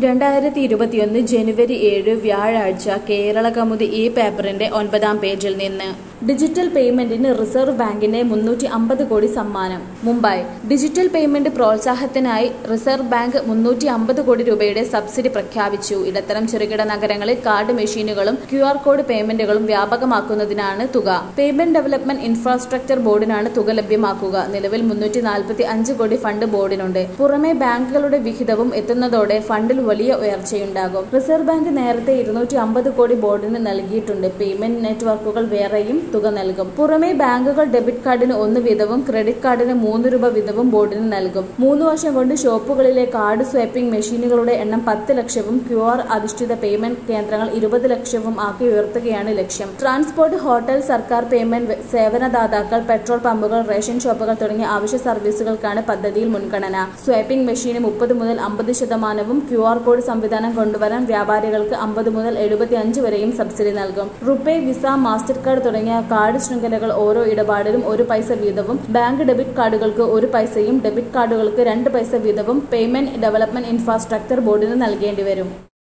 രണ്ടായിരത്തി ഇരുപത്തിയൊന്ന് ജനുവരി ഏഴ് വ്യാഴാഴ്ച കേരള കൗമുദി ഈ പേപ്പറിന്റെ ഒൻപതാം പേജിൽ നിന്ന് ഡിജിറ്റൽ പേയ്മെന്റിന് റിസർവ് ബാങ്കിന്റെ മുന്നൂറ്റി അമ്പത് കോടി സമ്മാനം മുംബൈ ഡിജിറ്റൽ പേയ്മെന്റ് പ്രോത്സാഹനത്തിനായി റിസർവ് ബാങ്ക് മുന്നൂറ്റി അമ്പത് കോടി രൂപയുടെ സബ്സിഡി പ്രഖ്യാപിച്ചു ഇടത്തരം ചെറുകിട നഗരങ്ങളിൽ കാർഡ് മെഷീനുകളും ക്യു ആർ കോഡ് പേയ്മെന്റുകളും വ്യാപകമാക്കുന്നതിനാണ് തുക പേയ്മെന്റ് ഡെവലപ്മെന്റ് ഇൻഫ്രാസ്ട്രക്ചർ ബോർഡിനാണ് തുക ലഭ്യമാക്കുക നിലവിൽ മുന്നൂറ്റി നാൽപ്പത്തി അഞ്ച് കോടി ഫണ്ട് ബോർഡിനുണ്ട് പുറമെ ബാങ്കുകളുടെ വിഹിതവും എത്തുന്നതോടെ ഫണ്ടിൽ വലിയ ഉയർച്ചയുണ്ടാകും റിസർവ് ബാങ്ക് നേരത്തെ ഇരുന്നൂറ്റി അമ്പത് കോടി ബോർഡിന് നൽകിയിട്ടുണ്ട് പേയ്മെന്റ് നെറ്റ്വർക്കുകൾ വേറെയും തുക നൽകും പുറമെ ബാങ്കുകൾ ഡെബിറ്റ് കാർഡിന് ഒന്ന് വീതവും ക്രെഡിറ്റ് കാർഡിന് മൂന്ന് രൂപ വീതവും ബോർഡിന് നൽകും മൂന്ന് വർഷം കൊണ്ട് ഷോപ്പുകളിലെ കാർഡ് സ്വൈപ്പിംഗ് മെഷീനുകളുടെ എണ്ണം പത്ത് ലക്ഷവും ക്യു ആർ അധിഷ്ഠിത പേയ്മെന്റ് കേന്ദ്രങ്ങൾ ഇരുപത് ലക്ഷവും ആക്കി ഉയർത്തുകയാണ് ലക്ഷ്യം ട്രാൻസ്പോർട്ട് ഹോട്ടൽ സർക്കാർ പേയ്മെന്റ് സേവനദാതാക്കൾ പെട്രോൾ പമ്പുകൾ റേഷൻ ഷോപ്പുകൾ തുടങ്ങിയ അവശ്യ സർവീസുകൾക്കാണ് പദ്ധതിയിൽ മുൻഗണന സ്വൈപ്പിംഗ് മെഷീന് മുപ്പത് മുതൽ അമ്പത് ശതമാനവും ക്യു ആർ കോഡ് സംവിധാനം കൊണ്ടുവരാൻ വ്യാപാരികൾക്ക് അമ്പത് മുതൽ എഴുപത്തി അഞ്ച് വരെയും സബ്സിഡി നൽകും റുപേ വിസ മാസ്റ്റർ കാർഡ് തുടങ്ങിയ കാർഡ് ശൃംഖലകൾ ഓരോ ഇടപാടിലും ഒരു പൈസ വീതവും ബാങ്ക് ഡെബിറ്റ് കാർഡുകൾക്ക് ഒരു പൈസയും ഡെബിറ്റ് കാർഡുകൾക്ക് രണ്ട് പൈസ വീതവും പേയ്മെന്റ് ഡെവലപ്മെന്റ് ഇൻഫ്രാസ്ട്രക്ചർ ബോർഡിന് നൽകേണ്ടി വരും